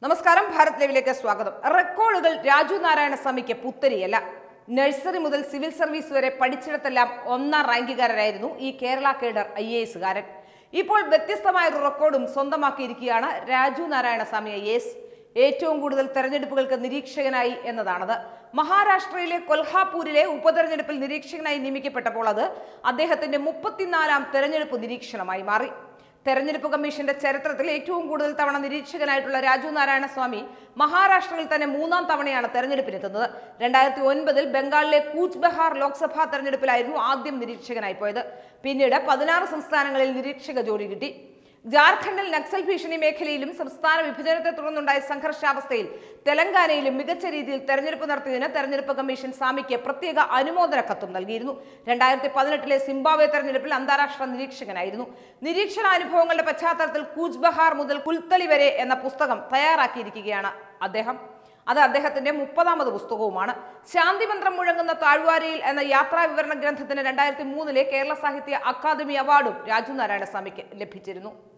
നമസ്കാരം ഭാരത് ലൈവിലേക്ക് സ്വാഗതം റെക്കോർഡുകൾ രാജു നാരായണസ്വാമിക്ക് പുത്തരിയല്ല നഴ്സറി മുതൽ സിവിൽ സർവീസ് വരെ പഠിച്ചിടത്തെല്ലാം ഒന്നാം റാങ്കുകാരനായിരുന്നു ഈ കേരള കേഡർ ഐ എ എസുകാരൻ ഇപ്പോൾ വ്യത്യസ്തമായ ഒരു റെക്കോർഡും സ്വന്തമാക്കിയിരിക്കുകയാണ് രാജു നാരായണസ്വാമി ഐ എസ് ഏറ്റവും കൂടുതൽ തെരഞ്ഞെടുപ്പുകൾക്ക് നിരീക്ഷകനായി എന്നതാണത് മഹാരാഷ്ട്രയിലെ കൊൽഹാപൂരിലെ ഉപതെരഞ്ഞെടുപ്പിൽ നിരീക്ഷകനായി നിയമിക്കപ്പെട്ടപ്പോൾ അത് അദ്ദേഹത്തിന്റെ മുപ്പത്തിനാലാം തെരഞ്ഞെടുപ്പ് നിരീക്ഷണമായി മാറി തെരഞ്ഞെടുപ്പ് കമ്മീഷന്റെ ചരിത്രത്തിൽ ഏറ്റവും കൂടുതൽ തവണ നിരീക്ഷകനായിട്ടുള്ള രാജു നാരായണസ്വാമി മഹാരാഷ്ട്രയിൽ തന്നെ മൂന്നാം തവണയാണ് തെരഞ്ഞെടുപ്പിനെത്തുന്നത് രണ്ടായിരത്തി ഒൻപതിൽ ബംഗാളിലെ കൂച്ച് ബെഹാർ ലോക്സഭാ തെരഞ്ഞെടുപ്പിലായിരുന്നു ആദ്യം നിരീക്ഷകനായി പോയത് പിന്നീട് പതിനാറ് സംസ്ഥാനങ്ങളിൽ നിരീക്ഷക ജോലി കിട്ടി ജാർഖണ്ഡിൽ നക്സൽ ഭീഷണി മേഖലയിലും സംസ്ഥാന വിഭജനത്തെ തുടർന്നുണ്ടായ സംഘർഷാവസ്ഥയിൽ തെലങ്കാനയിലും മികച്ച രീതിയിൽ തെരഞ്ഞെടുപ്പ് നടത്തിയതിന് തെരഞ്ഞെടുപ്പ് കമ്മീഷൻ സ്വാമിക്ക് പ്രത്യേക അനുമോദന കത്തും നൽകിയിരുന്നു രണ്ടായിരത്തി പതിനെട്ടിലെ സിംബാബ്വെ തെരഞ്ഞെടുപ്പിൽ അന്താരാഷ്ട്ര നിരീക്ഷകനായിരുന്നു നിരീക്ഷണാനുഭവങ്ങളുടെ പശ്ചാത്തലത്തിൽ കൂച്ച് ബഹാർ മുതൽ കുൽത്തളി വരെ എന്ന പുസ്തകം തയ്യാറാക്കിയിരിക്കുകയാണ് അദ്ദേഹം അത് അദ്ദേഹത്തിന്റെ മുപ്പതാമത് പുസ്തകവുമാണ് ശാന്തിമന്ത്രം മുഴങ്ങുന്ന താഴ്വാരയിൽ എന്ന യാത്രാ വിവരണ ഗ്രന്ഥത്തിന് രണ്ടായിരത്തി മൂന്നിലെ കേരള സാഹിത്യ അക്കാദമി അവാർഡും രാജു നാരായണസ്വാമിക്ക് ലഭിച്ചിരുന്നു